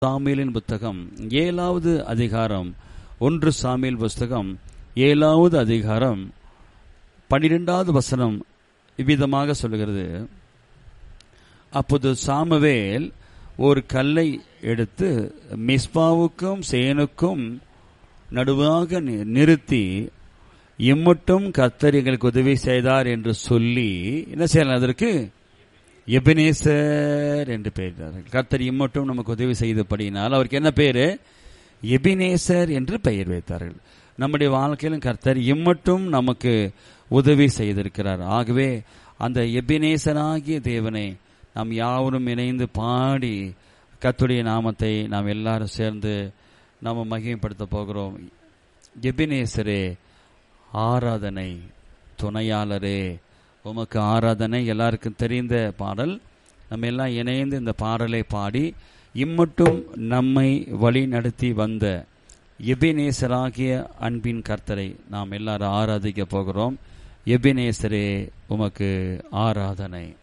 சாமியலின் புத்தகம் ஏழாவது அதிகாரம் ஒன்று சாமியல் புஸ்தகம் ஏழாவது அதிகாரம் பனிரெண்டாவது வசனம் இவ்விதமாக சொல்லுகிறது அப்போது சாமுவேல் ஒரு கல்லை எடுத்து மிஸ்பாவுக்கும் சேனுக்கும் நடுவாக நி- நிறுத்தி இம்மட்டும் கர்த்தர் எங்களுக்கு உதவி செய்தார் என்று சொல்லி என்ன செய்யலாம் அதற்கு எபினேசர் என்று பெயரிட்டார்கள் கர்த்தர் இம்மட்டும் நமக்கு உதவி செய்தபடியினால் அவருக்கு என்ன பேரு எபினேசர் என்று பெயர் வைத்தார்கள் நம்முடைய வாழ்க்கையிலும் கர்த்தர் இம்மட்டும் நமக்கு உதவி செய்திருக்கிறார் ஆகவே அந்த எபினேசனாகிய தேவனை நாம் யாவரும் இணைந்து பாடி கர்த்தருடைய நாமத்தை நாம் எல்லாரும் சேர்ந்து நாம் மகிமைப்படுத்த போகிறோம் எபினேசரே ஆராதனை துணையாளரே உமக்கு ஆராதனை எல்லாருக்கும் தெரிந்த பாடல் நம்ம எல்லாம் இணைந்து இந்த பாடலை பாடி இம்மட்டும் நம்மை வழி நடத்தி வந்த எபினேசராகிய அன்பின் கர்த்தரை நாம் எல்லாரும் ஆராதிக்க போகிறோம் எபினேசரே உமக்கு ஆராதனை